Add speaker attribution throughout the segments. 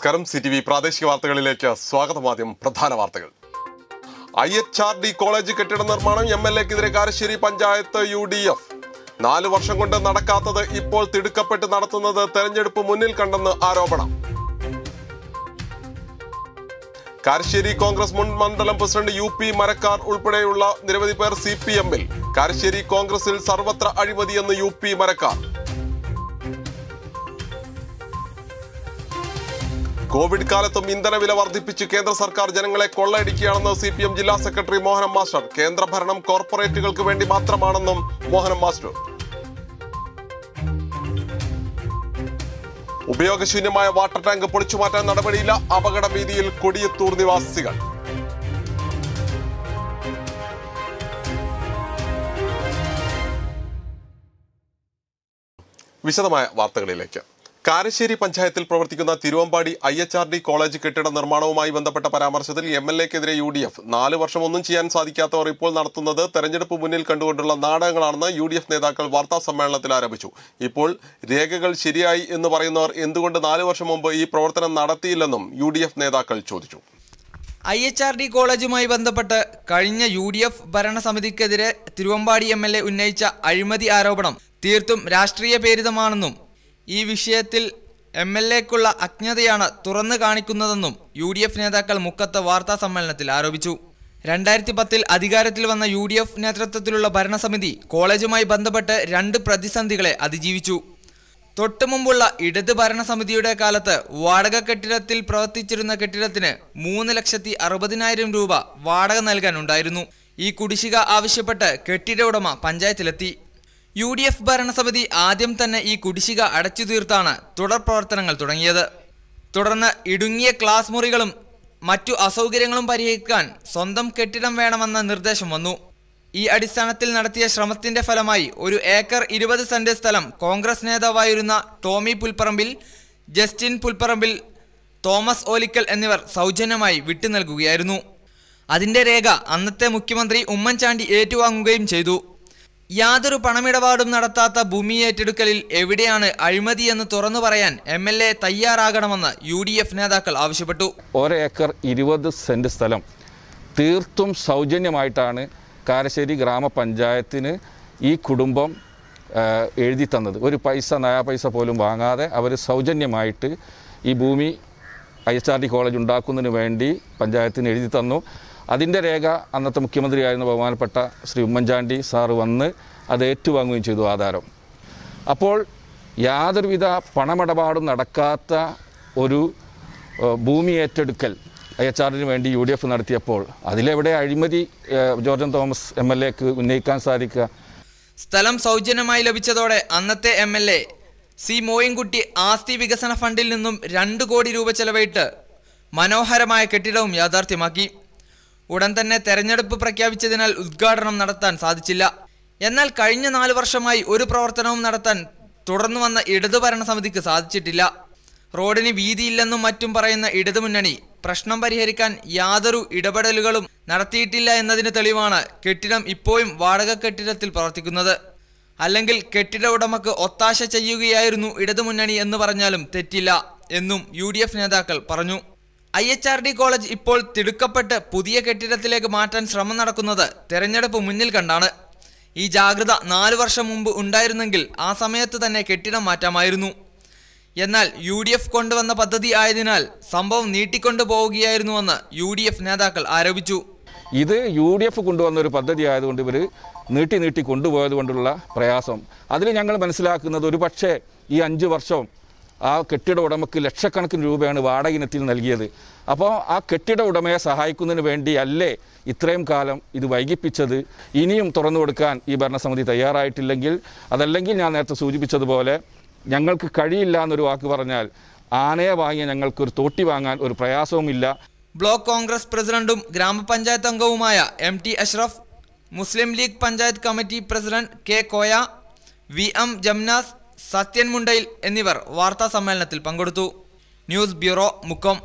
Speaker 1: നമസ്കാരം C T V പ്രാദേശിക വാർത്തകളിലേക്ക് സ്വാഗതം ആദ്യം പ്രധാന വാർത്തകൾ I H R D college കെട്ടിട നിർമ്മാണം എം എൽ എക്കെതിരെ Karassery panchayat U D F നാല് വർഷം കൊണ്ട് നടക്കാത്തത് ഇപ്പോൾ തിടുക്കപ്പെട്ട് നടത്തുന്നത് തെരഞ്ഞെടുപ്പ് മുന്നിൽ കണ്ടെന്ന് ആരോപണം കാരശ്ശേരി കോൺഗ്രസ് മുൻ മണ്ഡലം പ്രസിഡന്റ് യു പി മരക്കാർ ഉൾപ്പെടെയുള്ള നിരവധി പേർ സി പി എമ്മിൽ കാരശ്ശേരി കോൺഗ്രസിൽ സർവത്ര അഴിമതിയെന്ന് യു പി മരക്കാർ കോവിഡ് കാലത്തും ഇന്ധനവില വർദ്ധിപ്പിച്ച് കേന്ദ്ര സർക്കാർ ജനങ്ങളെ കൊള്ളയടിക്കുകയാണെന്ന് സി പി എം ജില്ലാ സെക്രട്ടറി മോഹനം മാസ്റ്റർ കേന്ദ്ര ഭരണം കോർപ്പറേറ്റുകൾക്ക് വേണ്ടി മാത്രമാണെന്നും മോഹനം മാസ്റ്റർ ഉപയോഗശൂന്യമായ വാട്ടർ ടാങ്ക് പൊളിച്ചുമാറ്റാൻ നടപടിയില്ല അപകട ഭീതിയിൽ കൊടിയത്തൂർ നിവാസികൾ വിശദമായ വാർത്തകളിലേക്ക് കാരശ്ശേരി പഞ്ചായത്തിൽ പ്രവർത്തിക്കുന്ന Thiruvambady I H R D college കെട്ടിട നിർമ്മാണവുമായി ബന്ധപ്പെട്ട പരാമർശത്തിൽ എം എൽ എക്കെതിരെ യു ഡി എഫ് നാല് വർഷം ഒന്നും ചെയ്യാൻ സാധിക്കാത്തവർ ഇപ്പോൾ നടത്തുന്നത് തെരഞ്ഞെടുപ്പ് മുന്നിൽ കണ്ടുകൊണ്ടുള്ള നാടകങ്ങളാണെന്ന് യു ഡി എഫ് നേതാക്കൾ വാർത്താ സമ്മേളനത്തിൽ ആരംഭിച്ചു ഇപ്പോൾ രേഖകൾ ശരിയായി എന്ന് പറയുന്നവർ എന്തുകൊണ്ട് നാല് വർഷം മുമ്പ് ഈ പ്രവർത്തനം നടത്തിയില്ലെന്നും യു ഡി എഫ് നേതാക്കൾ ചോദിച്ചു
Speaker 2: ഐ എച്ച് ആർ ഡി കോളേജുമായി ബന്ധപ്പെട്ട് കഴിഞ്ഞ യു ഡി എഫ് ഭരണസമിതിക്കെതിരെ തിരുവമ്പാടി എം എൽ എ ഉന്നയിച്ച അഴിമതി ആരോപണം തീർത്തും രാഷ്ട്രീയ പേരിതമാണെന്നും ഈ വിഷയത്തിൽ എം എൽ എക്കുള്ള അജ്ഞതയാണ് തുറന്നു കാണിക്കുന്നതെന്നും യു ഡി എഫ് നേതാക്കൾ മുക്കത്ത് വാർത്താ സമ്മേളനത്തിൽ ആരോപിച്ചു രണ്ടായിരത്തി പത്തിൽ അധികാരത്തിൽ വന്ന യു ഡി എഫ് നേതൃത്വത്തിലുള്ള ഭരണസമിതി കോളേജുമായി ബന്ധപ്പെട്ട് രണ്ട് പ്രതിസന്ധികളെ അതിജീവിച്ചു തൊട്ടു മുമ്പുള്ള ഇടത് ഭരണസമിതിയുടെ കാലത്ത് വാടക കെട്ടിടത്തിൽ പ്രവർത്തിച്ചിരുന്ന കെട്ടിടത്തിന് മൂന്ന് ലക്ഷത്തി അറുപതിനായിരം രൂപ വാടക നൽകാനുണ്ടായിരുന്നു ഈ കുടിശ്ശിക ആവശ്യപ്പെട്ട് കെട്ടിട ഉടമ പഞ്ചായത്തിലെത്തി യു ഡി എഫ് ഭരണസമിതി ആദ്യം തന്നെ ഈ കുടിശ്ശിക അടച്ചു തീർത്താണ് തുടർ പ്രവർത്തനങ്ങൾ തുടങ്ങിയത് തുടർന്ന് ഇടുങ്ങിയ ക്ലാസ് മുറികളും മറ്റു അസൗകര്യങ്ങളും പരിഹരിക്കാൻ സ്വന്തം കെട്ടിടം വേണമെന്ന നിർദ്ദേശം വന്നു ഈ അടിസ്ഥാനത്തിൽ നടത്തിയ ശ്രമത്തിന്റെ ഫലമായി ഒരു ഏക്കർ ഇരുപത് സെന്റ് സ്ഥലം കോൺഗ്രസ് നേതാവായിരുന്ന ടോമി പുൽപ്പറമ്പിൽ ജസ്റ്റിൻ പുൽപ്പറമ്പിൽ തോമസ് ഓലിക്കൽ എന്നിവർ സൗജന്യമായി വിട്ടു നൽകുകയായിരുന്നു അതിന്റെ രേഖ അന്നത്തെ മുഖ്യമന്ത്രി ഉമ്മൻചാണ്ടി ഏറ്റുവാങ്ങുകയും ചെയ്തു യാതൊരു പണമിടപാടും നടത്താത്ത ഭൂമി ഏറ്റെടുക്കലിൽ എവിടെയാണ് അഴിമതിയെന്ന് തുറന്നു പറയാൻ എം എൽ എ തയ്യാറാകണമെന്ന് യു ഡി എഫ് നേതാക്കൾ ആവശ്യപ്പെട്ടു
Speaker 3: ഒരേക്കർ ഇരുപത് സെൻറ്റ് സ്ഥലം തീർത്തും സൗജന്യമായിട്ടാണ് കാരശ്ശേരി ഗ്രാമപഞ്ചായത്തിന് ഈ കുടുംബം ആ, എഴുതി തന്നത് ഒരു പൈസ നയാ പൈസ പോലും വാങ്ങാതെ അവർ സൗജന്യമായിട്ട് ഈ ഭൂമി I H R D college ഉണ്ടാക്കുന്നതിന് വേണ്ടി പഞ്ചായത്തിന് എഴുതി തന്നു അതിൻ്റെ രേഖ അന്നത്തെ മുഖ്യമന്ത്രിയായിരുന്ന ബഹുമാനപ്പെട്ട ശ്രീ ഉമ്മൻചാണ്ടി സാറ് വന്ന് അത് ഏറ്റുവാങ്ങുകയും ചെയ്തു ആധാരം അപ്പോൾ യാതൊരുവിധ പണമിടപാടും നടക്കാത്ത ഒരു ഏഹ്, ഭൂമി ഏറ്റെടുക്കൽ ഐ എച്ച് ആറിന് വേണ്ടി യു ഡി എഫ് നടത്തിയപ്പോൾ അതിലെവിടെ അഴിമതി ഏഹ്, ജോർജൻ തോമസ് എം എൽ എക്ക് ഉന്നയിക്കാൻ സാധിക്കുക
Speaker 2: സ്ഥലം സൗജന്യമായി ലഭിച്ചതോടെ അന്നത്തെ M L A C Moyinkutty ആസ്തി വികസന ഫണ്ടിൽ നിന്നും രണ്ട് കോടി രൂപ ചെലവിട്ട് മനോഹരമായ കെട്ടിടവും യാഥാർത്ഥ്യമാക്കി ഉടൻ തന്നെ തെരഞ്ഞെടുപ്പ് പ്രഖ്യാപിച്ചതിനാൽ ഉദ്ഘാടനം നടത്താൻ സാധിച്ചില്ല എന്നാൽ കഴിഞ്ഞ നാല് വർഷമായി ഒരു പ്രവർത്തനവും നടത്താൻ തുടർന്നു വന്ന ഇടതു ഭരണസമിതിക്ക് സാധിച്ചിട്ടില്ല റോഡിന് വീതിയില്ലെന്നും മറ്റും പറയുന്ന ഇടതുമുന്നണി പ്രശ്നം പരിഹരിക്കാൻ യാതൊരു ഇടപെടലുകളും നടത്തിയിട്ടില്ല എന്നതിന് തെളിവാണ് കെട്ടിടം ഇപ്പോഴും വാടക കെട്ടിടത്തിൽ പ്രവർത്തിക്കുന്നത് അല്ലെങ്കിൽ കെട്ടിട ഉടമക്ക് ഒത്താശ ചെയ്യുകയായിരുന്നു ഇടതുമുന്നണി എന്ന് പറഞ്ഞാലും തെറ്റില്ല എന്നും യു ഡി എഫ് നേതാക്കൾ പറഞ്ഞു I H R D college ഇപ്പോൾ തിടുക്കപ്പെട്ട് പുതിയ കെട്ടിടത്തിലേക്ക് മാറ്റാൻ ശ്രമം നടക്കുന്നത് തെരഞ്ഞെടുപ്പ് മുന്നിൽ കണ്ടാണ് ഈ ജാഗ്രത നാലു വർഷം മുമ്പ് ഉണ്ടായിരുന്നെങ്കിൽ ആ സമയത്ത് തന്നെ കെട്ടിടം മാറ്റാമായിരുന്നു എന്നാൽ യു ഡി എഫ് കൊണ്ടുവന്ന പദ്ധതി ആയതിനാൽ സംഭവം നീട്ടിക്കൊണ്ടു പോവുകയായിരുന്നുവെന്ന് യു ഡി എഫ് നേതാക്കൾ ആരോപിച്ചു
Speaker 3: ഇത് യു ഡി എഫ് കൊണ്ടുവന്ന ഒരു പദ്ധതി ആയതുകൊണ്ട് ഇവർ നീട്ടി നീട്ടി കൊണ്ടുപോയത് കൊണ്ടുള്ള പ്രയാസം അതിൽ ഞങ്ങൾ മനസ്സിലാക്കുന്നത് ഒരു പക്ഷേ ഈ അഞ്ച് വർഷം ആ കെട്ടിട ഉടമയ്ക്ക് ലക്ഷക്കണക്കിന് രൂപയാണ് വാടക ഇനത്തിൽ നൽകിയത് അപ്പോൾ ആ കെട്ടിട ഉടമയെ സഹായിക്കുന്നതിന് വേണ്ടിയല്ലേ ഇത്രയും കാലം ഇത് വൈകിപ്പിച്ചത് ഇനിയും തുറന്നു കൊടുക്കാൻ ഈ ഭരണസമിതി തയ്യാറായിട്ടില്ലെങ്കിൽ അതല്ലെങ്കിൽ ഞാൻ നേരത്തെ സൂചിപ്പിച്ചതുപോലെ ഞങ്ങൾക്ക് കഴിയില്ല എന്നൊരു വാക്ക് പറഞ്ഞാൽ ആനയെ വാങ്ങിയ ഞങ്ങൾക്ക് ഒരു തോട്ടി വാങ്ങാൻ ഒരു പ്രയാസവുമില്ല
Speaker 2: ബ്ലോക്ക് കോൺഗ്രസ് പ്രസിഡന്റും ഗ്രാമപഞ്ചായത്ത് അംഗവുമായ M T Ashraf Muslim League panchayat committee president K Koya V M Jamnas Sathyan Mundayil എന്നിവർ വാർത്താ സമ്മേളനത്തിൽ പങ്കെടുത്തു ന്യൂസ് ബ്യൂറോ മുക്കം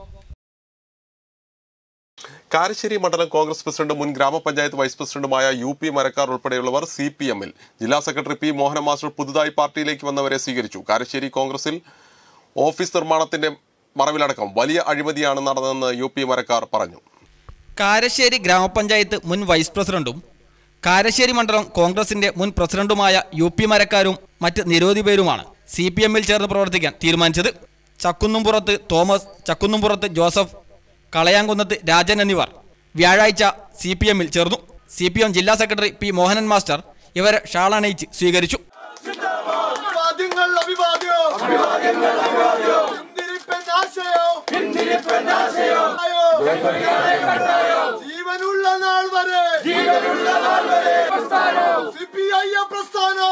Speaker 1: കാരശ്ശേരി മണ്ഡലം കോൺഗ്രസ് പ്രസിഡന്റ് മുൻ ഗ്രാമപഞ്ചായത്ത് വൈസ് പ്രസിഡന്റുമായ യു പി മരക്കാർ ഉൾപ്പെടെയുള്ളവർ സി പി എമ്മിൽ ജില്ലാ സെക്രട്ടറി പി മോഹന മാസ്റ്റർ പുതുതായി പാർട്ടിയിലേക്ക് വന്നവരെ സ്വീകരിച്ചു കാരശ്ശേരി കോൺഗ്രസിൽ ഓഫീസ് നിർമ്മാണത്തിന്റെ മറവിലടക്കം വലിയ അഴിമതിയാണ് നടന്നതെന്ന് യു പി മരക്കാർ പറഞ്ഞു
Speaker 2: കാരശ്ശേരി ഗ്രാമപഞ്ചായത്ത് മുൻ വൈസ് പ്രസിഡന്റും കാരശ്ശേരി മണ്ഡലം കോൺഗ്രസിന്റെ മുൻ പ്രസിഡന്റുമായ യു പി മരക്കാരും മറ്റ് നിരവധി പേരുമാണ് സി പി എമ്മിൽ ചേർന്ന് പ്രവർത്തിക്കാൻ തീരുമാനിച്ചത് ചക്കുന്നുംപുറത്ത് തോമസ് ചക്കുന്നുംപുറത്ത് ജോസഫ് കളയാങ്കുന്നത്ത് രാജൻ എന്നിവർ വ്യാഴാഴ്ച സി പി എമ്മിൽ ചേർന്നു സി പി എം ജില്ലാ സെക്രട്ടറി പി മോഹനൻ മാസ്റ്റർ ഇവരെ ഷാളണയിച്ച് സ്വീകരിച്ചു
Speaker 4: അഭിവാദ്യങ്ങൾ അഭിവാദ്യം പിന്തിരിപ്പനാശയോ ജീവനുള്ള നാൾ വരെ സിപിഐ പ്രസ്ഥാനം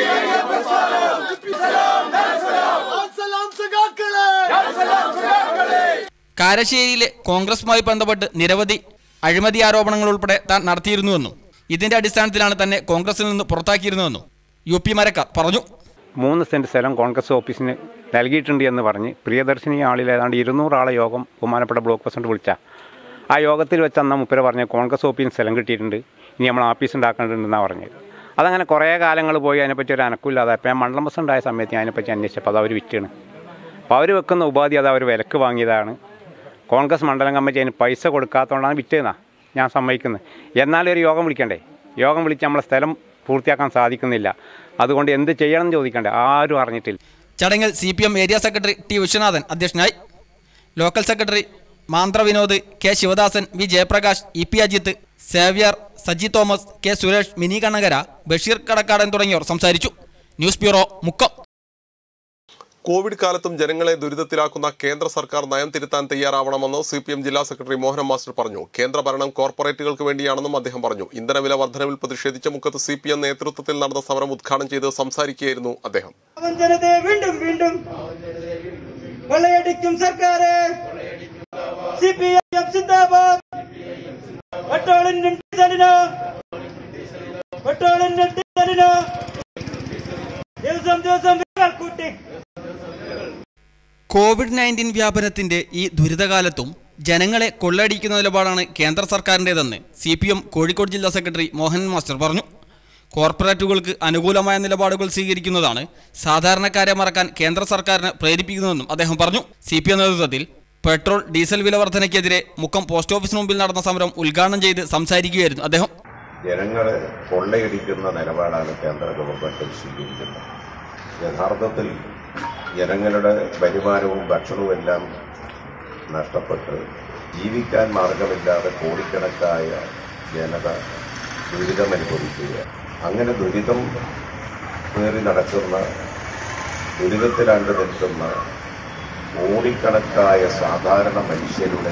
Speaker 4: സലാം സഖാക്കളെ
Speaker 2: കാരശ്ശേരിയിലെ കോൺഗ്രസുമായി ബന്ധപ്പെട്ട് നിരവധി അഴിമതി ആരോപണങ്ങൾ ഉൾപ്പെടെ താൻ നടത്തിയിരുന്നുവെന്നും ഇതിന്റെ അടിസ്ഥാനത്തിലാണ് തന്നെ കോൺഗ്രസിൽ നിന്ന് പുറത്താക്കിയിരുന്നതെന്നും യു പി മരക്കാർ പറഞ്ഞു
Speaker 5: മൂന്ന് സെൻറ്റ് സ്ഥലം കോൺഗ്രസ് ഓഫീസിന് നൽകിയിട്ടുണ്ട് എന്ന് പറഞ്ഞ് പ്രിയദർശിനി ആളിൽ ഏതാണ്ട് ഇരുന്നൂറാളെ യോഗം ബഹുമാനപ്പെട്ട ബ്ലോക്ക് പ്രസിഡന്റ് വിളിച്ച ആ യോഗത്തിൽ വെച്ച് അന്ന് മുപ്പര പറഞ്ഞ് കോൺഗ്രസ് ഓഫീസിന് സ്ഥലം കിട്ടിയിട്ടുണ്ട് ഇനി നമ്മൾ ഓഫീസ് ഉണ്ടാക്കേണ്ടതുണ്ടെന്നാണ് പറഞ്ഞത് അതങ്ങനെ കുറേ കാലങ്ങൾ പോയി അതിനെപ്പറ്റി ഒരു അനക്കില്ലാതെ അപ്പം ഞാൻ മണ്ഡലം പ്രസിഡന്റ് ആയ സമയത്ത് ഞാൻ അതിനെപ്പറ്റി അന്വേഷിച്ചപ്പോൾ അത് അവർ വിറ്റാണ് അപ്പോൾ അവർ വെക്കുന്ന ഉപാധി അത് അവർ വിലക്ക് വാങ്ങിയതാണ് കോൺഗ്രസ് മണ്ഡലം കമ്മിറ്റി അതിന് പൈസ കൊടുക്കാത്തതുകൊണ്ടാണ് വിറ്റതെന്നാ ഞാൻ സമ്മതിക്കുന്നത് എന്നാലും ഒരു യോഗം വിളിക്കണ്ടേ യോഗം വിളിച്ച് നമ്മളെ സ്ഥലം പൂർത്തിയാക്കാൻ സാധിക്കുന്നില്ല അതുകൊണ്ട് എന്ത് ചെയ്യണം എന്ന് ചോദിക്കണ്ടേ ആരും അറിഞ്ഞിട്ടില്ല
Speaker 2: ചടങ്ങിൽ C P M area secretary T Viswanathan അധ്യക്ഷനായി local secretary Manthra Vinod K Sivadasan V Jayaprakash E P Ajith Xavier Saji Thomas K Suresh Mini Kannakara Basheer Kadakkadan തുടങ്ങിയവർ സംസാരിച്ചു ന്യൂസ് ബ്യൂറോ മുക്കം
Speaker 1: കോവിഡ് കാലത്തും ജനങ്ങളെ ദുരിതത്തിലാക്കുന്ന കേന്ദ്ര സർക്കാർ നയം തിരുത്താൻ തയ്യാറാവണമെന്ന് സി പി എം ജില്ലാ സെക്രട്ടറി മോഹൻ മാസ്റ്റർ പറഞ്ഞു കേന്ദ്ര ഭരണം കോർപ്പറേറ്റുകൾക്ക് വേണ്ടിയാണെന്നും അദ്ദേഹം പറഞ്ഞു ഇന്ധനവില വർധനവിൽ പ്രതിഷേധിച്ച മുക്കത്ത് സി പി എം നേതൃത്വത്തിൽ നടന്ന സമരം ഉദ്ഘാടനം ചെയ്ത് സംസാരിക്കുകയായിരുന്നു അദ്ദേഹം
Speaker 6: അവൻ ജനതയെ വീണ്ടും വീണ്ടും കൊള്ളയടിക്കും സർക്കാരെ സി പി എം സിന്ദാബാദ് പെട്രോളിനും ഡീസലിന് പെട്രോളിനും ഡീസലിന് ദിവസം ദിവസം വില കൂട്ടി
Speaker 2: കോവിഡ് നയൻറ്റീൻ വ്യാപനത്തിന്റെ ഈ ദുരിതകാലത്തും ജനങ്ങളെ കൊള്ളയടിക്കുന്ന നിലപാടാണ് കേന്ദ്ര സർക്കാരിൻ്റെതെന്ന് സി പി എം കോഴിക്കോട് ജില്ലാ സെക്രട്ടറി മോഹൻ മാസ്റ്റർ പറഞ്ഞു കോർപ്പറേറ്റുകൾക്ക് അനുകൂലമായ നിലപാടുകൾ സ്വീകരിക്കുന്നതാണ് സാധാരണക്കാരെ മറക്കാൻ കേന്ദ്ര സർക്കാരിനെ പ്രേരിപ്പിക്കുന്നതെന്നും അദ്ദേഹം പറഞ്ഞു സി പി എം നേതൃത്വത്തിൽ പെട്രോൾ ഡീസൽ വില വർധനയ്ക്കെതിരെ മുക്കം പോസ്റ്റ് ഓഫീസിന് മുമ്പിൽ നടന്ന സമരം ഉദ്ഘാടനം ചെയ്ത് സംസാരിക്കുകയായിരുന്നു അദ്ദേഹം
Speaker 7: ജനങ്ങളെ കൊള്ളയടിക്കുന്ന നിലപാടാണ് കേന്ദ്ര ഗവൺമെന്റ് സ്വീകരിക്കുന്നത് യഥാർത്ഥത്തിൽ ജനങ്ങളുടെ വരുമാനവും ഭക്ഷണവും എല്ലാം നഷ്ടപ്പെട്ട് ജീവിക്കാൻ മാർഗമില്ലാതെ കോടിക്കണക്കായ ജനത ദുരിതമനുഭവിക്കുക അങ്ങനെ ദുരിതം കയറി നടക്കുന്ന ദുരിതത്തിലാണ്ട് നിൽക്കുന്ന കോടിക്കണക്കായ സാധാരണ മനുഷ്യരുടെ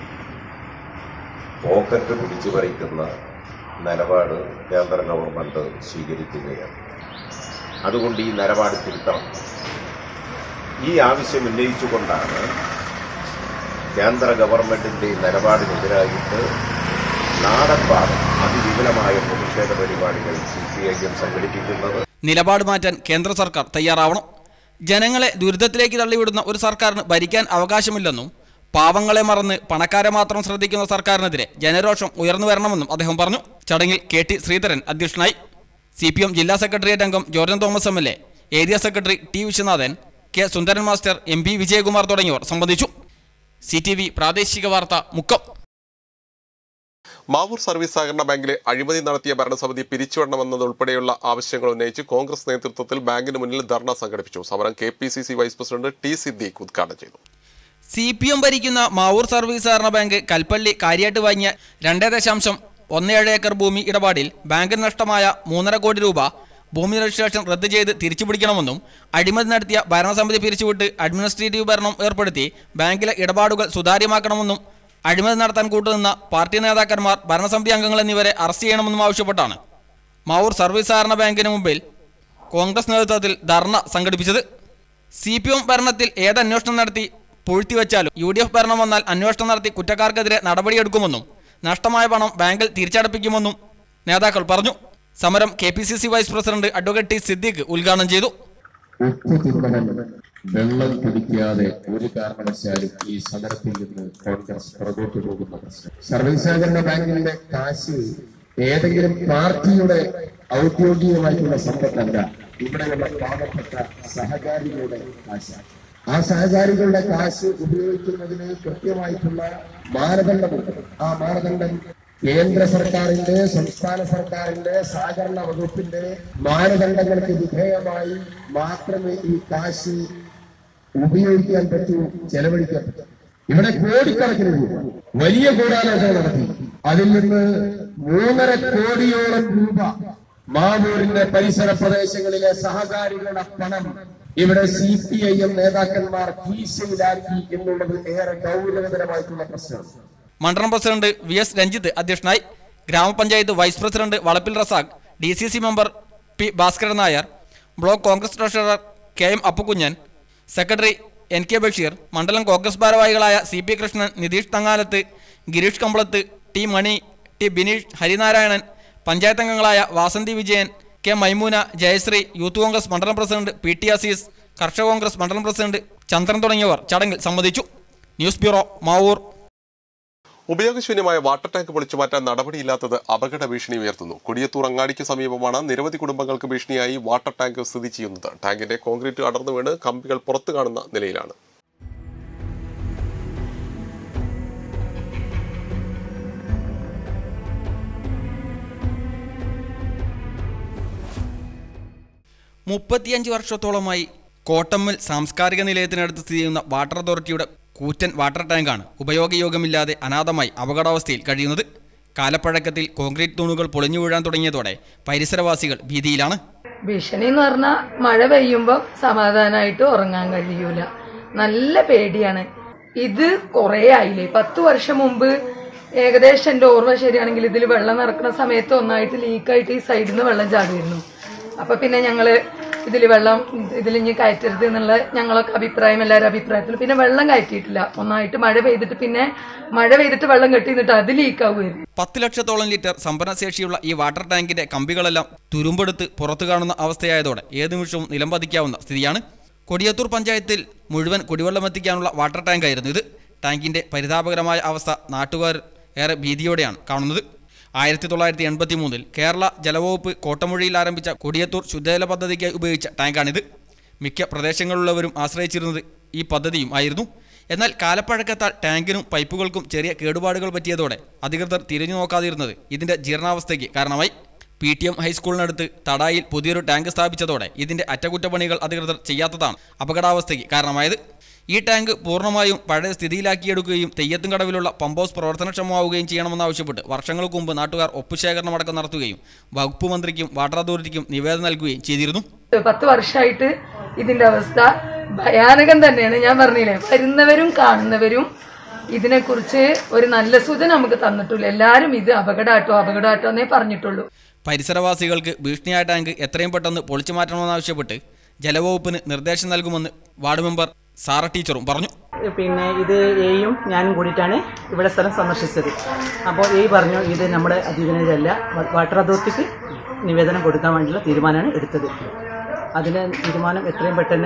Speaker 7: പോക്കറ്റ് പിടിച്ചു പറിക്കുന്ന നിലപാട് കേന്ദ്ര ഗവൺമെന്റ് സ്വീകരിക്കുകയാണ് അതുകൊണ്ട് ഈ നിലപാട് തിരുത്തണം ഈ ആവശ്യം ഉന്നയിച്ചുകൊണ്ടാണ് കേന്ദ്ര ഗവൺമെന്റിന്റെ ഈ നിലപാടിനെതിരായിട്ട് നാടൻപാട് അതിവിപുലമായ പ്രതിഷേധ പരിപാടികൾ സി പി ഐ എം സംഘടിപ്പിക്കുന്നത്
Speaker 2: നിലപാട് മാറ്റാൻ കേന്ദ്ര സർക്കാർ തയ്യാറാവണം ജനങ്ങളെ ദുരിതത്തിലേക്ക് തള്ളിവിടുന്ന ഒരു സർക്കാരിന് ഭരിക്കാൻ അവകാശമില്ലെന്നും പാവങ്ങളെ മറന്ന് പണക്കാരെ മാത്രം ശ്രദ്ധിക്കുന്ന സർക്കാരിനെതിരെ ജനരോഷം ഉയർന്നു വരണമെന്നും അദ്ദേഹം പറഞ്ഞു ചടങ്ങിൽ കെ ടി ശ്രീധരൻ അധ്യക്ഷനായി സി പി എം ജില്ലാ സെക്രട്ടേറിയറ്റ് അംഗം George Thomas M L A area secretary T Viswanathan K Sundaran master M P Vijayakumar തുടങ്ങിയവർ സംബന്ധിച്ചു സി ടി വി പ്രാദേശിക വാർത്ത മുക്കം
Speaker 1: മാവൂർ സർവീസ് സഹകരണ ബാങ്കിലെ അഴിമതി നടത്തിയ ഭരണസമിതി പിരിച്ചുവിടണമെന്നതുൾപ്പെടെയുള്ള ആവശ്യങ്ങൾ ഉന്നയിച്ച് കോൺഗ്രസ് നേതൃത്വത്തിൽ ബാങ്കിന് മുന്നിൽ ധർണ സംഘടിപ്പിച്ചു സമരം K P C C vice president T Siddique ഉദ്ഘാടനം ചെയ്തു
Speaker 2: സി പി എം ഭരിക്കുന്ന മാവൂർ സർവീസ് സഹകരണ ബാങ്ക് കൽപ്പള്ളി കാര്യാട്ട് വാങ്ങിയ രണ്ട് ദശാംശം ഒന്ന് ഏഴ് ഏക്കർ ഭൂമി ഇടപാടിൽ ബാങ്കിന് നഷ്ടമായ മൂന്നര കോടി രൂപ ഭൂമി രജിസ്ട്രേഷൻ റദ്ദ് ചെയ്ത് തിരിച്ചുപിടിക്കണമെന്നും അഴിമതി നടത്തിയ ഭരണസമിതി പിരിച്ചുവിട്ട് അഡ്മിനിസ്ട്രേറ്റീവ് ഭരണം ഏർപ്പെടുത്തി ബാങ്കിലെ ഇടപാടുകൾ സുതാര്യമാക്കണമെന്നും അഴിമതി നടത്താൻ കൂട്ടുനിന്ന പാർട്ടി നേതാക്കന്മാർ ഭരണസമിതി അംഗങ്ങൾ എന്നിവരെ അറസ്റ്റ് ചെയ്യണമെന്നും ആവശ്യപ്പെട്ടാണ് മാവൂർ സർവീസ് സഹകരണ ബാങ്കിന് മുമ്പിൽ കോൺഗ്രസ് നേതൃത്വത്തിൽ ധർണ സംഘടിപ്പിച്ചത് സി പി എം ഭരണത്തിൽ ഏത് അന്വേഷണം നടത്തി പൂഴ്ത്തിവെച്ചാലും യു ഡി എഫ് ഭരണം വന്നാൽ അന്വേഷണം നടത്തി കുറ്റക്കാർക്കെതിരെ നടപടിയെടുക്കുമെന്നും നഷ്ടമായ പണം ബാങ്കിൽ തിരിച്ചടപ്പിക്കുമെന്നും നേതാക്കൾ പറഞ്ഞു സമരം K P C C vice president advocate T Siddique ഉദ്ഘാടനം ചെയ്തു
Speaker 8: ഉപ്പ് തിന്നവൻ വെള്ളം കുടിക്കാതെ ഒരു കാരണവശാലും ഈ സമരത്തിൽ നിന്ന് കോൺഗ്രസ് പുറകോട്ട് പോകുന്ന പ്രശ്നം സർവീസ് സഹകരണ ബാങ്കിന്റെ കാശ് ഏതെങ്കിലും പാർട്ടിയുടെ ഔദ്യോഗികമായിട്ടുള്ള സമ്പത്തല്ല ഇവിടെയുള്ള പാവപ്പെട്ട സഹകാരികളുടെ കാശാണ് ആ സഹകാരികളുടെ കാശ് ഉപയോഗിക്കുന്നതിന് കൃത്യമായിട്ടുള്ള മാനദണ്ഡമുണ്ട് ആ മാനദണ്ഡം കേന്ദ്ര സർക്കാരിന്റെ സംസ്ഥാന സർക്കാരിന്റെ സഹകരണ വകുപ്പിന്റെ മാനദണ്ഡങ്ങൾക്ക് വിധേയമായി മാത്രമേ ഈ കാശ് ഉപയോഗിക്കാൻ പറ്റൂ ചെലവഴിക്കാൻ പറ്റൂ ഇവിടെ കോടിക്കണക്കിന് രൂപ വലിയ ഗൂഢാലോചന നടത്തി അതിൽ നിന്ന് മൂന്നര കോടിയോളം രൂപ മാവൂരിന്റെ പരിസര പ്രദേശങ്ങളിലെ സഹകാരികളുടെ പണം ഇവിടെ സി പി ഐ എം നേതാക്കന്മാർ കീശയിലാക്കി എന്നുള്ളത് ഏറെ ഗൗരവതരമായിട്ടുള്ള പ്രശ്നമാണ്
Speaker 2: മണ്ഡലം പ്രസിഡന്റ് വി എസ് രഞ്ജിത്ത് അധ്യക്ഷനായി ഗ്രാമപഞ്ചായത്ത് vice president Valappil Razak D C C member P Bhaskaran Nair block Congress treasurer K M Appukunhan secretary N K Basheer മണ്ഡലം കോൺഗ്രസ് ഭാരവാഹികളായ C P Krishnan Nitheesh Thangalath Gireesh Kambalath T Mani T Bineesh Harinarayanan panchayat അംഗങ്ങളായ വാസന്തി വിജയൻ കെ മൈമൂന ജയശ്രീ യൂത്ത് കോൺഗ്രസ് മണ്ഡലം പ്രസിഡന്റ് പി ടി അസീസ് കർഷക കോൺഗ്രസ് മണ്ഡലം പ്രസിഡന്റ് ചന്ദ്രൻ തുടങ്ങിയവർ ചടങ്ങിൽ സംബന്ധിച്ചു ന്യൂസ് ബ്യൂറോ മാവൂർ
Speaker 1: ഉപയോഗശൂന്യമായ വാട്ടർ ടാങ്ക് പൊളിച്ചു മാറ്റാൻ നടപടിയില്ലാത്തത് അപകട ഭീഷണി ഉയർത്തുന്നു കൊടിയത്തൂർ അങ്ങാടിക്ക് സമീപമാണ് നിരവധി കുടുംബങ്ങൾക്ക് ഭീഷണിയായി വാട്ടർ ടാങ്ക് സ്ഥിതി ചെയ്യുന്നത് ടാങ്കിന്റെ കോൺക്രീറ്റ് അടർന്നു വീണ് കമ്പികൾ പുറത്തു കാണുന്ന നിലയിലാണ്
Speaker 2: മുപ്പത്തിയഞ്ച് വർഷത്തോളമായി കോട്ടമ്മൽ സാംസ്കാരിക നിലയത്തിനടുത്ത് സ്ഥിതി ചെയ്യുന്ന വാട്ടർ അതോറിറ്റിയുടെ കൂറ്റൻ വാട്ടർ ടാങ്കാണ് ഉപയോഗയോഗ്യമില്ലാതെ അനാഥമായി അപകടാവസ്ഥയിൽ കഴിയുന്നത് കാലപ്പഴക്കത്തിൽ കോൺക്രീറ്റ് തൂണുകൾ പൊളിഞ്ഞു വീഴാൻ തുടങ്ങിയതോടെ പരിസരവാസികൾ ഭീതിയിലാണ്
Speaker 9: ഭീഷണി എന്ന് പറഞ്ഞാൽ മഴ പെയ്യുമ്പോൾ സമാധാനമായിട്ട് ഉറങ്ങാൻ കഴിയൂല നല്ല പേടിയാണ് ഇത് കുറേ ആയില്ലേ പത്ത് വർഷം മുമ്പ് ഏകദേശം എൻ്റെ ഓർമ്മ ശരിയാണെങ്കിൽ ഇതിൽ വെള്ളം നിറക്കുന്ന സമയത്ത് ഒന്നായിട്ട് ലീക്കായിട്ട് ഈ സൈഡിൽ നിന്ന് വെള്ളം ചാടിയിരുന്നു അപ്പൊ പിന്നെ ഞങ്ങള് ഇതിൽ വെള്ളം ഇതിൽ ഇനി കയറ്റരുത് എന്നുള്ള ഞങ്ങളൊക്കെ അഭിപ്രായം എല്ലാവരും അഭിപ്രായത്തിൽ പിന്നെ വെള്ളം കയറ്റിയിട്ടില്ല ഒന്നായിട്ട് മഴ പെയ്തിട്ട് പിന്നെ മഴ പെയ്തിട്ട് വെള്ളം കെട്ടി നിന്നിട്ട് അത് ലീക്കാവുമായിരുന്നു
Speaker 2: പത്ത് ലക്ഷത്തോളം ലിറ്റർ സംഭരണശേഷിയുള്ള ഈ വാട്ടർ ടാങ്കിന്റെ കമ്പികളെല്ലാം തുരുമ്പെടുത്ത് പുറത്തു കാണുന്ന അവസ്ഥയായതോടെ ഏതു നിമിഷവും നിലംപതിക്കാവുന്ന സ്ഥിതിയാണ് കൊടിയത്തൂർ പഞ്ചായത്തിൽ മുഴുവൻ കുടിവെള്ളം എത്തിക്കാനുള്ള വാട്ടർ ടാങ്കായിരുന്നു ഇത് ടാങ്കിന്റെ പരിതാപകരമായ അവസ്ഥ നാട്ടുകാർ ഏറെ ഭീതിയോടെയാണ് കാണുന്നത് ആയിരത്തി തൊള്ളായിരത്തി എൺപത്തി മൂന്നിൽ കേരള ജലവകുപ്പ് കോട്ടമുഴിയിൽ ആരംഭിച്ച കൊടിയത്തൂർ ശുദ്ധജല പദ്ധതിക്കായി ഉപയോഗിച്ച ടാങ്കാണിത് മിക്ക പ്രദേശങ്ങളിലുള്ളവരും ആശ്രയിച്ചിരുന്നത് ഈ പദ്ധതിയും ആയിരുന്നു എന്നാൽ കാലപ്പഴക്കത്താൽ ടാങ്കിനും പൈപ്പുകൾക്കും ചെറിയ കേടുപാടുകൾ പറ്റിയതോടെ അധികൃതർ തിരിഞ്ഞു നോക്കാതിരുന്നത് ഇതിന്റെ ജീർണാവസ്ഥയ്ക്ക് കാരണമായി പി ടി എം ഹൈസ്കൂളിനടുത്ത് തടായിൽ പുതിയൊരു ടാങ്ക് സ്ഥാപിച്ചതോടെ ഇതിന്റെ അറ്റകുറ്റപ്പണികൾ അധികൃതർ ചെയ്യാത്തതാണ് അപകടാവസ്ഥയ്ക്ക് കാരണമായത് ഈ ടാങ്ക് പൂർണ്ണമായും പഴയ സ്ഥിതിയിലാക്കിയെടുക്കുകയും തെയ്യത്തുംകടവിലുള്ള പമ്പ് ഹൗസ് പ്രവർത്തനക്ഷമമാവുകയും ചെയ്യണമെന്നാവശ്യപ്പെട്ട് വർഷങ്ങൾക്ക് മുമ്പ് നാട്ടുകാർ ഒപ്പുശേഖരണമടക്കം നടത്തുകയും വകുപ്പ് മന്ത്രിക്കും വാട്ടർ അതോറിറ്റിക്കും നിവേദനം നൽകുകയും ചെയ്തിരുന്നു
Speaker 9: പത്ത് വർഷമായിട്ട് ഇതിന്റെ അവസ്ഥ ഭയാനകം തന്നെയാണ് ഞാൻ പറഞ്ഞില്ലേ വരുന്നവരും കാണുന്നവരും ഇതിനെക്കുറിച്ച് ഒരു നല്ല സൂചന നമുക്ക് തന്നിട്ടില്ല എല്ലാവരും ഇത് അപകടാട്ടോ അപകടാട്ടോ എന്നേ പറഞ്ഞിട്ടുള്ളൂ
Speaker 2: പരിസരവാസികൾക്ക് ഭീഷണിയായ ടാങ്ക് എത്രയും പെട്ടെന്ന് പൊളിച്ചു മാറ്റണമെന്നാവശ്യപ്പെട്ട് ജലവകുപ്പിന് നിർദ്ദേശം നൽകുമെന്ന് വാർഡ് മെമ്പർ സാറ ടീച്ചറും പറഞ്ഞു
Speaker 10: പിന്നെ ഇത് എയും ഞാനും കൂടിയിട്ടാണ് ഇവിടെ സ്ഥലം സന്ദർശിച്ചത് അപ്പോൾ എ പറഞ്ഞു ഇത് നമ്മുടെ അധീനതയല്ല വ- വാട്ടർ അതോറിറ്റിക്ക് നിവേദനം കൊടുക്കാൻ വേണ്ടിയുള്ള തീരുമാനമാണ് എടുത്തത് അതിന് തീരുമാനം എത്രയും പെട്ടെന്ന്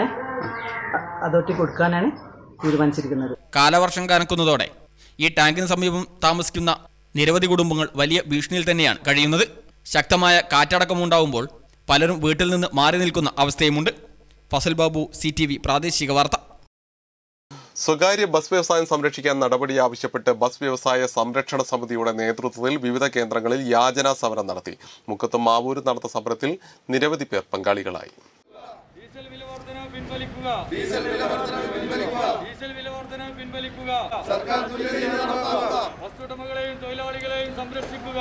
Speaker 10: അ- അതോറിറ്റി കൊടുക്കാനാണ് തീരുമാനിച്ചിരിക്കുന്നത്
Speaker 2: കാലവർഷം കനക്കുന്നതോടെ ഈ ടാങ്കിന് സമീപം താമസിക്കുന്ന നിരവധി കുടുംബങ്ങൾ വലിയ ഭീഷണിയിൽ തന്നെയാണ് കഴിയുന്നത് ശക്തമായ കാറ്റടക്കമുണ്ടാവുമ്പോൾ പലരും വീട്ടിൽ നിന്ന് മാറി നിൽക്കുന്ന അവസ്ഥയുമുണ്ട് Fasal Babu C T V പ്രാദേശിക വാർത്ത
Speaker 1: സ്വകാര്യ ബസ് വ്യവസായം സംരക്ഷിക്കാൻ നടപടി ആവശ്യപ്പെട്ട് ബസ് വ്യവസായ സംരക്ഷണ സമിതിയുടെ നേതൃത്വത്തിൽ വിവിധ കേന്ദ്രങ്ങളിൽ യാചനാ സമരം നടത്തി മുക്കത്തും മാവൂരും നടന്ന സമരത്തിൽ നിരവധി പേർ പങ്കാളികളായി
Speaker 6: ഡീസൽ വില വർധന പിൻവലിക്കുക ഡീസൽ വില വർധന പിൻവലിക്കുക ഡീസൽ വില വർധന പിൻവലിക്കുക സർക്കാർ വസ്തുടമകളെയും തൊഴിലാളികളെയും സംരക്ഷിക്കുക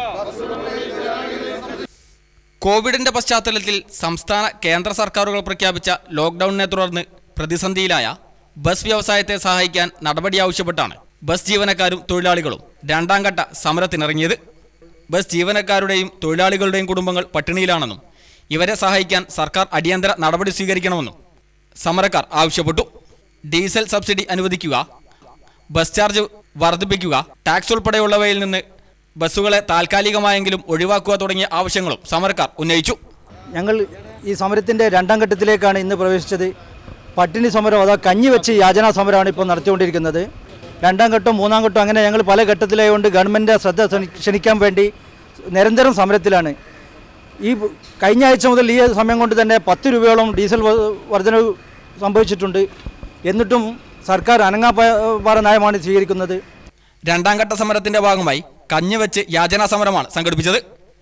Speaker 2: കോവിഡിന്റെ പശ്ചാത്തലത്തിൽ സംസ്ഥാന കേന്ദ്ര സർക്കാരുകൾ പ്രഖ്യാപിച്ച ലോക്ക്ഡൌണിനെ തുടർന്ന് പ്രതിസന്ധിയിലായ ബസ് വ്യവസായത്തെ സഹായിക്കാൻ നടപടി ആവശ്യപ്പെട്ടാണ് ബസ് ജീവനക്കാരും തൊഴിലാളികളും രണ്ടാം ഘട്ട സമരത്തിനിറങ്ങിയത് ബസ് ജീവനക്കാരുടെയും തൊഴിലാളികളുടെയും കുടുംബങ്ങൾ പട്ടിണിയിലാണെന്നും ഇവരെ സഹായിക്കാൻ സർക്കാർ അടിയന്തര നടപടി സ്വീകരിക്കണമെന്നും സമരക്കാർ ആവശ്യപ്പെട്ടു ഡീസൽ സബ്സിഡി അനുവദിക്കുക ബസ് ചാർജ് വർദ്ധിപ്പിക്കുക ടാക്സ് ഉൾപ്പെടെയുള്ളവയിൽ നിന്ന് ബസ്സുകളെ താൽക്കാലികമായെങ്കിലും ഒഴിവാക്കുക തുടങ്ങിയ ആവശ്യങ്ങളും സമരക്കാർ ഉന്നയിച്ചു
Speaker 11: ഞങ്ങൾ ഈ സമരത്തിൻ്റെ രണ്ടാം ഘട്ടത്തിലേക്കാണ് ഇന്ന് പ്രവേശിച്ചത് പട്ടിണി സമരം അതാ കഞ്ഞി വെച്ച് യാചനാ സമരമാണ് ഇപ്പോൾ നടത്തിക്കൊണ്ടിരിക്കുന്നത് രണ്ടാം ഘട്ടം മൂന്നാം ഘട്ടം അങ്ങനെ ഞങ്ങൾ പല ഘട്ടത്തിലായതുകൊണ്ട് ഗവൺമെൻറ് ശ്രദ്ധ ക്ഷണി- ക്ഷണിക്കാൻ വേണ്ടി നിരന്തരം സമരത്തിലാണ് ഈ കഴിഞ്ഞ ആഴ്ച മുതൽ ഈ സമയം കൊണ്ട് തന്നെ പത്ത് രൂപയോളം ഡീസൽ വ- വർധനവ് സംഭവിച്ചിട്ടുണ്ട് എന്നിട്ടും സർക്കാർ അനങ്ങാപ്പാറ നയമാണ് സ്വീകരിക്കുന്നത്
Speaker 12: രണ്ടാം ഘട്ട സമരത്തിന്റെ ഭാഗമായി കഞ്ഞിവെച്ച് യാചനാ സമരമാണ് സംഘടിപ്പിച്ചത്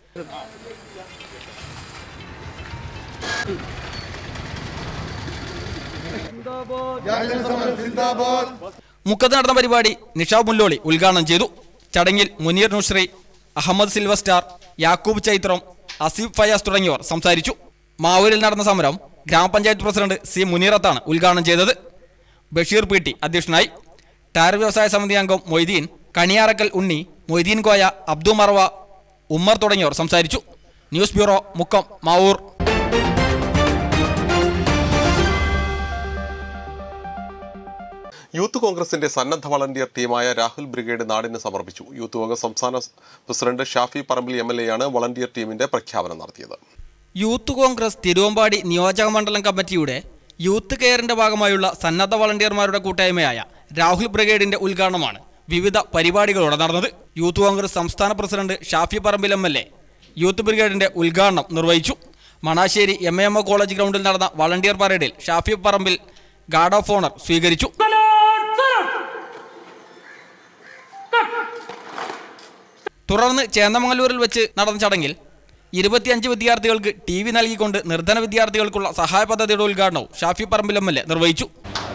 Speaker 12: മുക്കത്ത് നടന്ന പരിപാടി നിഷാബ് മുല്ലോളി ഉദ്ഘാടനം ചെയ്തു ചടങ്ങിൽ മുനീർ നുഷ്രി അഹമ്മദ് സിൽവസ്റ്റാർ യാക്കൂബ് ചൈത്രം അസീഫ് ഫയാസ് തുടങ്ങിയവർ സംസാരിച്ചു മാവൂരിൽ നടന്ന സമരം ഗ്രാമപഞ്ചായത്ത് പ്രസിഡന്റ് സി മുനീറത്താണ് ഉദ്ഘാടനം ചെയ്തത് ബഷീർ പി ടി അധ്യക്ഷനായി ടയർ വ്യവസായ സമിതി അംഗം മൊയ്തീൻ കണിയാറക്കൽ ഉണ്ണി മൊയ്തീൻ കോയ അബ്ദു മറവ ഉമ്മർ തുടങ്ങിയവർ സംസാരിച്ചു news bureau Mukkam Mavoor
Speaker 1: youth കോൺഗ്രസിന്റെ സന്നദ്ധ വളണ്ടിയർ ടീമായ രാഹുൽ ബ്രിഗേഡ് നാടിന് സമർപ്പിച്ചു യൂത്ത് കോൺഗ്രസ് സംസ്ഥാന president Shafi Parambil M L എയാണ് വളണ്ടിയർ ടീമിന്റെ പ്രഖ്യാപനം നടത്തിയത്
Speaker 12: യൂത്ത് കോൺഗ്രസ് തിരുവമ്പാടി നിയോജക മണ്ഡലം കമ്മിറ്റിയുടെ യൂത്ത് കെയറിന്റെ ഭാഗമായുള്ള സന്നദ്ധ വളണ്ടിയർമാരുടെ കൂട്ടായ്മയായ രാഹുൽ ബ്രിഗേഡിന്റെ ഉദ്ഘാടനമാണ് വിവിധ പരിപാടികളോടെ നടന്നത് യൂത്ത് കോൺഗ്രസ് സംസ്ഥാന president Shafi Parambil M L A youth ബ്രിഗേഡിന്റെ ഉദ്ഘാടനം നിർവഹിച്ചു Manassery M A M O college ഗ്രൗണ്ടിൽ നടന്ന വളണ്ടിയർ പരേഡിൽ Shafi Parambil guard of honour സ്വീകരിച്ചു തുടർന്ന് ചേന്നമംഗലൂരിൽ വെച്ച് നടന്ന ചടങ്ങിൽ ഇരുപത്തിയഞ്ച് വിദ്യാർത്ഥികൾക്ക് ടി വി നൽകിക്കൊണ്ട് നിർധന വിദ്യാർത്ഥികൾക്കുള്ള സഹായ പദ്ധതിയുടെ ഉദ്ഘാടനവും Shafi Parambil M L A നിർവഹിച്ചു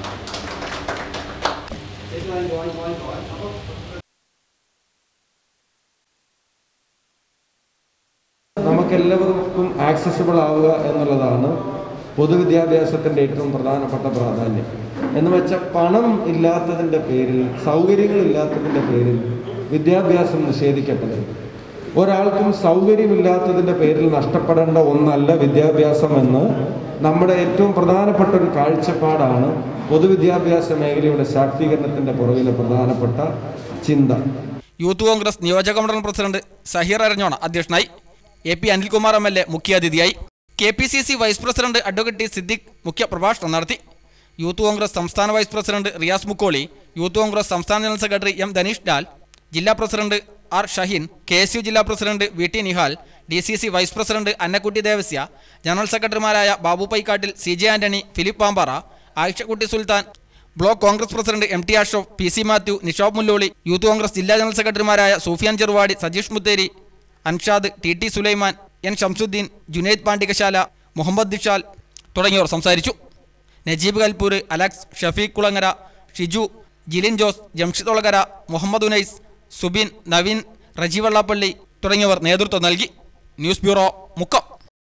Speaker 13: നമുക്കെല്ലാവർക്കും ആക്സസിബിൾ ആവുക എന്നുള്ളതാണ് പൊതുവിദ്യാഭ്യാസത്തിൻ്റെ ഏറ്റവും പ്രധാനപ്പെട്ട പ്രാധാന്യം എന്ന് വെച്ചാൽ പണം ഇല്ലാത്തതിൻ്റെ പേരിൽ സൗകര്യങ്ങളില്ലാത്തതിൻ്റെ പേരിൽ വിദ്യാഭ്യാസം നിഷേധിക്കപ്പെടരുത് ഒരാൾക്കും സൗകര്യമില്ലാത്തതിൻ്റെ പേരിൽ നഷ്ടപ്പെടേണ്ട ഒന്നല്ല വിദ്യാഭ്യാസം എന്ന് നമ്മുടെ ഏറ്റവും പ്രധാനപ്പെട്ട ഒരു കാഴ്ചപ്പാടാണ് പൊതുവിദ്യാഭ്യാസ മേഖലയുടെ ശാക്തീകരണത്തിൻ്റെ പുറകിലെ പ്രധാനപ്പെട്ട ചിന്ത
Speaker 12: യൂത്ത് കോൺഗ്രസ് നിയോജക മണ്ഡലം പ്രസിഡന്റ് സഹീർ അരഞ്ഞോണ അധ്യക്ഷനായി A P Anilkumar M L A മുഖ്യാതിഥിയായി K P C C vice president advocate T Siddique മുഖ്യ പ്രഭാഷണം നടത്തി യൂത്ത് കോൺഗ്രസ് സംസ്ഥാന vice president Riyas Mukkoli youth Congress സംസ്ഥാന general secretary M Dhaneesh Lal ജില്ലാ president R Shaheen K S U ജില്ലാ president V T Nihal D C C vice president Annakutty Devasya general സെക്രട്ടറിമാരായ Babu Paikkattil C J Antony Philip Pampara Ayishakutty Sultan block Congress president M T Ashof P C Mathew Nishab Mulloli youth Congress ജില്ലാ general സെക്രട്ടറിമാരായ Sufiyan Cheruvadi Sajeesh Mutheri Anshad T T Sulaiman N Shamsudheen Junaid Pandikasala Muhammed Dishal തുടങ്ങിയവർ സംസാരിച്ചു നജീബ് കൽപൂർ അലക്സ് ഷഫീഖ് കുളങ്ങര ഷിജു ജിലിൻ ജോസ് ജംഷിദ് ഒളകര മുഹമ്മദ് ഉനൈസ് സുബിൻ നവീൻ റജി വെള്ളാപ്പള്ളി തുടങ്ങിയവർ നേതൃത്വം നൽകി news bureau Mukkam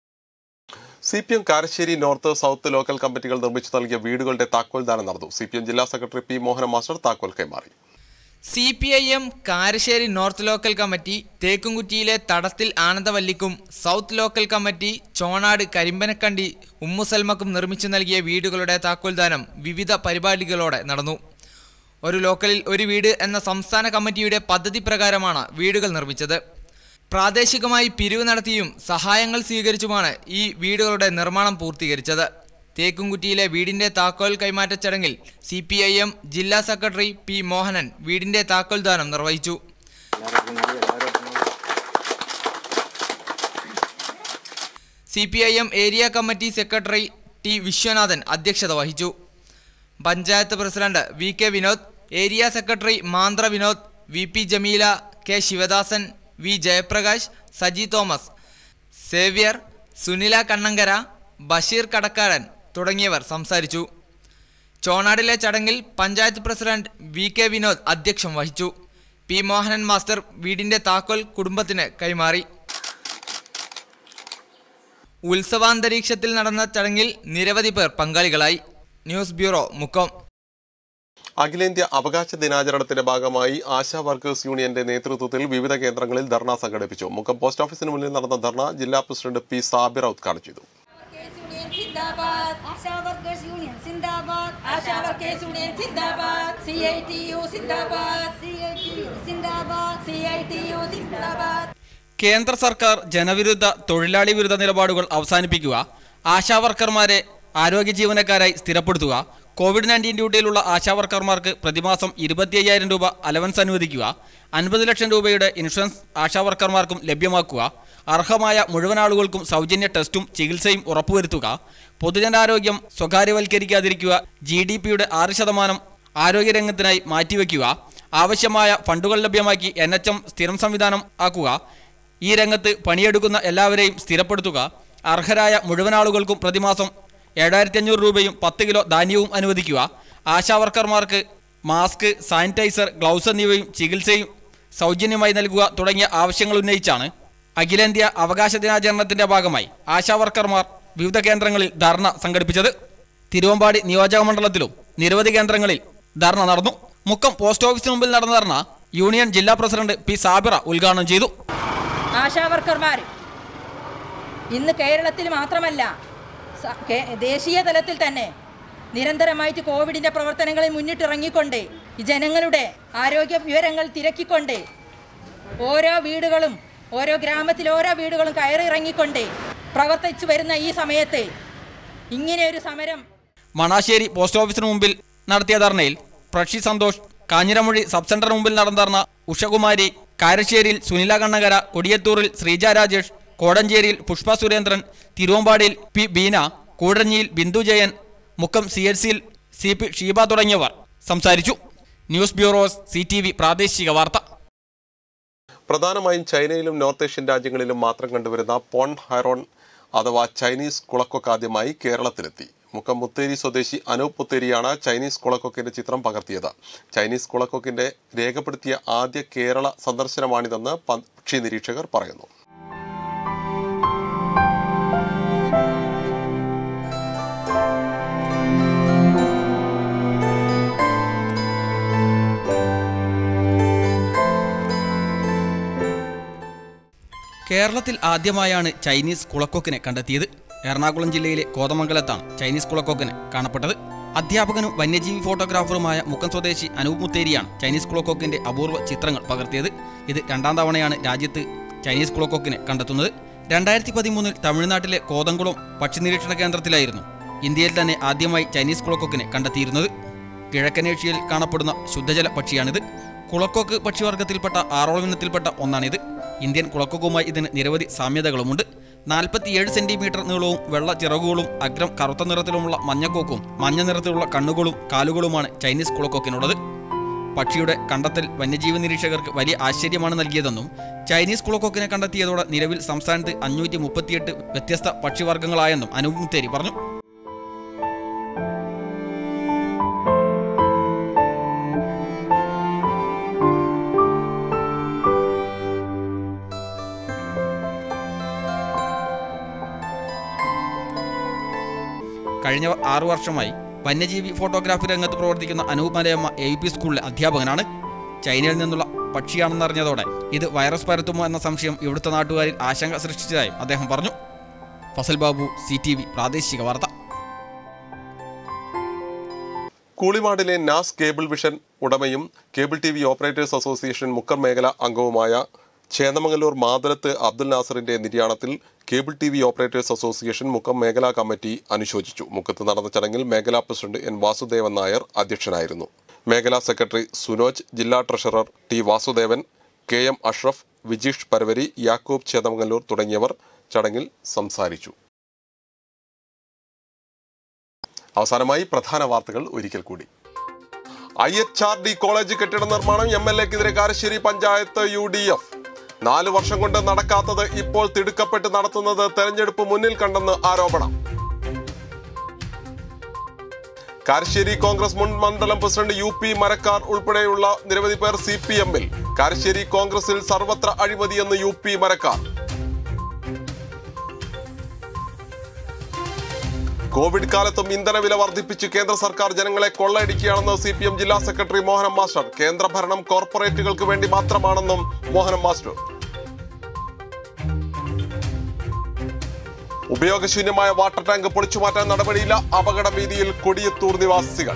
Speaker 1: C P M Karassery north south local കമ്മിറ്റികൾ നിർമ്മിച്ചു നൽകിയ വീടുകളുടെ താക്കോൽ ദാനം നടന്നു സി പി എം ജില്ലാ സെക്രട്ടറി പി മോഹന മാസ്റ്റർ താക്കോൽ കൈമാറി
Speaker 2: C P I M Karassery north local committee തേക്കുംകുറ്റിയിലെ തടത്തിൽ ആനന്ദവല്ലിക്കും south local committee Chonad Karimbanakandi ഉമ്മുസൽമക്കും നിർമ്മിച്ചു നൽകിയ വീടുകളുടെ താക്കോൽദാനം വിവിധ പരിപാടികളോടെ നടന്നു ഒരു ലോക്കലിൽ ഒരു വീട് എന്ന സംസ്ഥാന കമ്മിറ്റിയുടെ പദ്ധതി പ്രകാരമാണ് വീടുകൾ നിർമ്മിച്ചത് പ്രാദേശികമായി പിരിവ് നടത്തിയും സഹായങ്ങൾ സ്വീകരിച്ചുമാണ് ഈ വീടുകളുടെ നിർമ്മാണം പൂർത്തീകരിച്ചത് തേക്കുംകുറ്റിയിലെ വീടിന്റെ താക്കോൽ കൈമാറ്റ ചടങ്ങിൽ സി പി ഐ എം ജില്ലാ സെക്രട്ടറി പി മോഹനൻ വീടിന്റെ താക്കോൽ ദാനം നിർവഹിച്ചു C P I M area committee secretary T Viswanathan അധ്യക്ഷത വഹിച്ചു panchayat president V K Vinod area secretary Manthra Vinod V P Jameela K Sivadasan V Jayaprakash Saji Thomas Xavier Sunila Kannankara Basheer Kadakkaran തുടങ്ങിയവർ സംസാരിച്ചു ചോണാടിലെ ചടങ്ങിൽ panchayat president V K Vinod അധ്യക്ഷം വഹിച്ചു പി മോഹനൻ മാസ്റ്റർ വീടിന്റെ താക്കോൽ കുടുംബത്തിന് കൈമാറി ഉത്സവാന്തരീക്ഷത്തിൽ നടന്ന ചടങ്ങിൽ നിരവധി പേർ പങ്കാളികളായി ന്യൂസ് ബ്യൂറോ മുക്കം
Speaker 1: അഖിലേന്ത്യാ അവകാശ ദിനാചരണത്തിന്റെ ഭാഗമായി ആശാ വർക്കേഴ്സ് യൂണിയന്റെ നേതൃത്വത്തിൽ വിവിധ കേന്ദ്രങ്ങളിൽ ധർണ സംഘടിപ്പിച്ചു മുക്കം പോസ്റ്റ് ഓഫീസിന് മുന്നിൽ നടന്ന ധർണ ജില്ലാ പ്രസിഡന്റ് പി സാബിറ ഉദ്ഘാടനം ചെയ്തു
Speaker 14: സിന്ദാബാദ് ആശാ വർക്കേഴ്സ് യൂണിയൻ സിന്ദാബാദ് ആശാ വർക്കേഴ്സ് യൂണിയൻ സിന്ദാബാദ് സി ഐ ടി യു സിന്ദാബാദ് സി ഐ ടി യു സിന്ദാബാദ് സി ഐ ടി യു സിന്ദാബാദ്
Speaker 12: കേന്ദ്ര സർക്കാർ ജനവിരുദ്ധ തൊഴിലാളി വിരുദ്ധ നിലപാടുകൾ അവസാനിപ്പിക്കുക ആശാ വർക്കർമാരെ ആരോഗ്യ ജീവനക്കാരായി സ്ഥിരപ്പെടുത്തുക കോവിഡ് നയൻറ്റീൻ ഡ്യൂട്ടിയിലുള്ള ആശാവർക്കർമാർക്ക് പ്രതിമാസം ഇരുപത്തി അയ്യായിരം രൂപ അലവൻസ് അനുവദിക്കുക അൻപത് ലക്ഷം രൂപയുടെ ഇൻഷുറൻസ് ആശാവർക്കർമാർക്കും ലഭ്യമാക്കുക അർഹമായ മുഴുവൻ ആളുകൾക്കും സൗജന്യ ടെസ്റ്റും ചികിത്സയും ഉറപ്പുവരുത്തുക പൊതുജനാരോഗ്യം സ്വകാര്യവൽക്കരിക്കാതിരിക്കുക ജി ഡി പിയുടെ ആറ് ശതമാനം ആരോഗ്യരംഗത്തിനായി മാറ്റിവെക്കുക ആവശ്യമായ ഫണ്ടുകൾ ലഭ്യമാക്കി എൻ എച്ച് എം സ്ഥിരം സംവിധാനം ആക്കുക ഈ രംഗത്ത് പണിയെടുക്കുന്ന എല്ലാവരെയും സ്ഥിരപ്പെടുത്തുക അർഹരായ മുഴുവൻ ആളുകൾക്കും പ്രതിമാസം ഏഴായിരത്തി അഞ്ഞൂറ് രൂപയും പത്ത് കിലോ ധാന്യവും അനുവദിക്കുക ആശാവർക്കർമാർക്ക് മാസ്ക് സാനിറ്റൈസർ ഗ്ലൗസ് എന്നിവയും ചികിത്സയും സൗജന്യമായി നൽകുക തുടങ്ങിയ ആവശ്യങ്ങൾ ഉന്നയിച്ചാണ് അഖിലേന്ത്യാ അവകാശ ദിനാചരണത്തിന്റെ ഭാഗമായി ആശാവർക്കർമാർ വിവിധ കേന്ദ്രങ്ങളിൽ ധർണ സംഘടിപ്പിച്ചത് തിരുവമ്പാടി നിയോജക മണ്ഡലത്തിലും നിരവധി കേന്ദ്രങ്ങളിൽ ധർണ നടന്നു മുക്കം പോസ്റ്റ് ഓഫീസിന് മുമ്പിൽ നടന്ന ധർണ യൂണിയൻ ജില്ലാ പ്രസിഡന്റ് പി സാബിറ ഉദ്ഘാടനം ചെയ്തു
Speaker 14: ആശാവർക്കർമാർ ഇന്ന് കേരളത്തിൽ മാത്രമല്ല സ- കേ- ദേശീയ തലത്തിൽ തന്നെ നിരന്തരമായിട്ട് കോവിഡിൻ്റെ പ്രവർത്തനങ്ങളിൽ മുന്നിട്ടിറങ്ങിക്കൊണ്ട് ഈ ജനങ്ങളുടെ ആരോഗ്യ വിവരങ്ങൾ തിരക്കിക്കൊണ്ട് ഓരോ വീടുകളും ഓരോ ഗ്രാമത്തിൽ ഓരോ വീടുകളും കയറിയിറങ്ങിക്കൊണ്ട് പ്രവർത്തിച്ചു വരുന്ന ഈ സമയത്ത് ഇങ്ങനെ ഒരു സമരം
Speaker 12: മണാശ്ശേരി പോസ്റ്റ് ഓഫീസിന് മുമ്പിൽ നടത്തിയ ധർണയിൽ പ്രക്ഷി സന്തോഷ് കാഞ്ഞിരമൊഴി സബ് സെന്ററിന് മുമ്പിൽ നടന്ന ധർണ ഉഷകുമാരി കാരശ്ശേരിയിൽ സുനില കണ്ണകര കൊടിയത്തൂറിൽ ശ്രീജ രാജേഷ് കോടഞ്ചേരിയിൽ പുഷ്പ സുരേന്ദ്രൻ തിരുവമ്പാടിയിൽ പി ബീന കൂടഞ്ഞിയിൽ ബിന്ദു ജയൻ മുക്കം സി എൽ സിയിൽ സി പി ഷീബ തുടങ്ങിയവർ സംസാരിച്ചു news bureau C T V പ്രാദേശിക വാർത്ത
Speaker 1: പ്രധാനമായും ചൈനയിലും നോർത്ത് ഏഷ്യൻ രാജ്യങ്ങളിലും മാത്രം കണ്ടുവരുന്ന പോൺ ഹൈറോൺ അഥവാ ചൈനീസ് കുളക്കൊക്ക് ആദ്യമായി കേരളത്തിലെത്തി മുക്കം മുത്തേരി സ്വദേശി അനൂപ് മുത്തേരിയാണ് ചൈനീസ് കുളക്കൊക്കിന്റെ ചിത്രം പകർത്തിയത് ചൈനീസ് കുളക്കൊക്കിന്റെ രേഖപ്പെടുത്തിയ ആദ്യ കേരള സന്ദർശനമാണിതെന്ന് പക്ഷി നിരീക്ഷകർ പറയുന്നു
Speaker 12: കേരളത്തിൽ ആദ്യമായാണ് ചൈനീസ് കുളക്കൊക്കിനെ കണ്ടെത്തിയത് എറണാകുളം ജില്ലയിലെ കോതമംഗലത്താണ് ചൈനീസ് കുളക്കൊക്കിന് കാണപ്പെട്ടത് അധ്യാപകനും വന്യജീവി ഫോട്ടോഗ്രാഫറുമായ മുക്കം സ്വദേശി അനൂപ് മുത്തേരിയാണ് ചൈനീസ് കുളക്കൊക്കിന്റെ അപൂർവ ചിത്രങ്ങൾ പകർത്തിയത് ഇത് രണ്ടാം തവണയാണ് രാജ്യത്ത് ചൈനീസ് കുളക്കൊക്കിനെ കണ്ടെത്തുന്നത് രണ്ടായിരത്തി പതിമൂന്നിൽ തമിഴ്നാട്ടിലെ കോതംകുളം പക്ഷി നിരീക്ഷണ കേന്ദ്രത്തിലായിരുന്നു ഇന്ത്യയിൽ തന്നെ ആദ്യമായി ചൈനീസ് കുളക്കൊക്കിനെ കണ്ടെത്തിയിരുന്നത് കിഴക്കനേഷ്യയിൽ കാണപ്പെടുന്ന ശുദ്ധജല പക്ഷിയാണിത് കുളക്കൊക്ക് പക്ഷിവർഗത്തിൽപ്പെട്ട ആറോളം ഇനത്തിൽപ്പെട്ട ഒന്നാണിത് ഇന്ത്യൻ കുളക്കൊക്കുമായി ഇതിന് നിരവധി സാമ്യതകളുമുണ്ട് നാൽപ്പത്തിയേഴ് സെന്റിമീറ്റർ നീളവും വെള്ള ചിറകുകളും അഗ്രം കറുത്ത നിറത്തിലുമുള്ള മഞ്ഞക്കൊക്കും മഞ്ഞ നിറത്തിലുള്ള കണ്ണുകളും കാലുകളുമാണ് ചൈനീസ് കുളക്കൊക്കിനുള്ളത് പക്ഷിയുടെ കണ്ടെത്തൽ വന്യജീവി നിരീക്ഷകർക്ക് വലിയ ആശ്ചര്യമാണ് നൽകിയതെന്നും ചൈനീസ് കുളക്കൊക്കിനെ കണ്ടെത്തിയതോടെ നിലവിൽ സംസ്ഥാനത്ത് അഞ്ഞൂറ്റി മുപ്പത്തിയെട്ട് വ്യത്യസ്ത പക്ഷിവർഗ്ഗങ്ങളായെന്നും അനൂപ് മുത്തേരി പറഞ്ഞു കഴിഞ്ഞ ആറു വർഷമായി വന്യജീവി ഫോട്ടോഗ്രാഫി രംഗത്ത് പ്രവർത്തിക്കുന്ന അനൂപ് മലയമ്മ എ പി സ്കൂളിലെ അധ്യാപകനാണ് ചൈനയിൽ നിന്നുള്ള പക്ഷിയാണെന്നറിഞ്ഞതോടെ ഇത് വൈറസ് പരത്തുമോ എന്ന സംശയം ഇവിടുത്തെ നാട്ടുകാരിൽ ആശങ്ക സൃഷ്ടിച്ചതായും അദ്ദേഹം പറഞ്ഞു Fasal Babu C T V പ്രാദേശിക വാർത്ത
Speaker 1: കൂളിമാടിലെ നാസ് കേബിൾ വിഷൻ ഉടമയും cable T V operators association Mukkam മേഖല അംഗവുമായ ചേന്നമംഗലൂർ മാതലത്ത് അബ്ദുൽ നാസറിന്റെ നിര്യാണത്തിൽ cable T V operators association Mukkam മേഖലാ കമ്മിറ്റി അനുശോചിച്ചു മുക്കത്ത് നടന്ന ചടങ്ങിൽ മേഖലാ പ്രസിഡന്റ് എൻ വാസുദേവൻ നായർ അധ്യക്ഷനായിരുന്നു മേഖലാ സെക്രട്ടറി സുനോജ് ജില്ലാ treasurer T Vasudevan K M Ashraf Vijeesh Paravari Yakoob Chethamangalur തുടങ്ങിയവർ ചടങ്ങിൽ സംസാരിച്ചു അവസാനമായി പ്രധാന വാർത്തകൾ ഒരിക്കൽ കൂടി I H R D college കെട്ടിട നിർമ്മാണം എം എൽ എക്കെതിരെ Karassery panchayat U D F നാല് വർഷം കൊണ്ട് നടക്കാത്തത് ഇപ്പോൾ തിടുക്കപ്പെട്ട് നടത്തുന്നത് തെരഞ്ഞെടുപ്പ് മുന്നിൽ കണ്ടെന്ന് ആരോപണം കാരശ്ശേരി കോൺഗ്രസ് മുൻ മണ്ഡലം പ്രസിഡന്റ് യു പി മരക്കാർ ഉൾപ്പെടെയുള്ള നിരവധി പേർ സി പി എമ്മിൽ കാരശ്ശേരി കോൺഗ്രസിൽ സർവത്ര അഴിമതിയെന്ന് യു പി മരക്കാർ കോവിഡ് കാലത്തും ഇന്ധനവില വർദ്ധിപ്പിച്ച് കേന്ദ്ര സർക്കാർ ജനങ്ങളെ കൊള്ളയടിക്കുകയാണെന്ന് സി പി എം ജില്ലാ സെക്രട്ടറി മോഹനം മാസ്റ്റർ കേന്ദ്ര ഭരണം കോർപ്പറേറ്റുകൾക്ക് വേണ്ടി മാത്രമാണെന്നും മോഹനം മാസ്റ്റർ ഉപയോഗശൂന്യമായ വാട്ടർ ടാങ്ക് പൊളിച്ചുമാറ്റാൻ നടപടിയില്ല അപകട ഭീതിയിൽ കൊടിയത്തൂർ നിവാസികൾ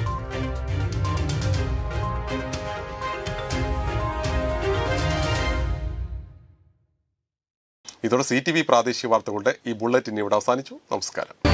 Speaker 1: ഇതോടെ സി ടി വി പ്രാദേശിക വാർത്തകളുടെ ഈ ബുള്ളറ്റിൻ ഇവിടെ അവസാനിച്ചു നമസ്കാരം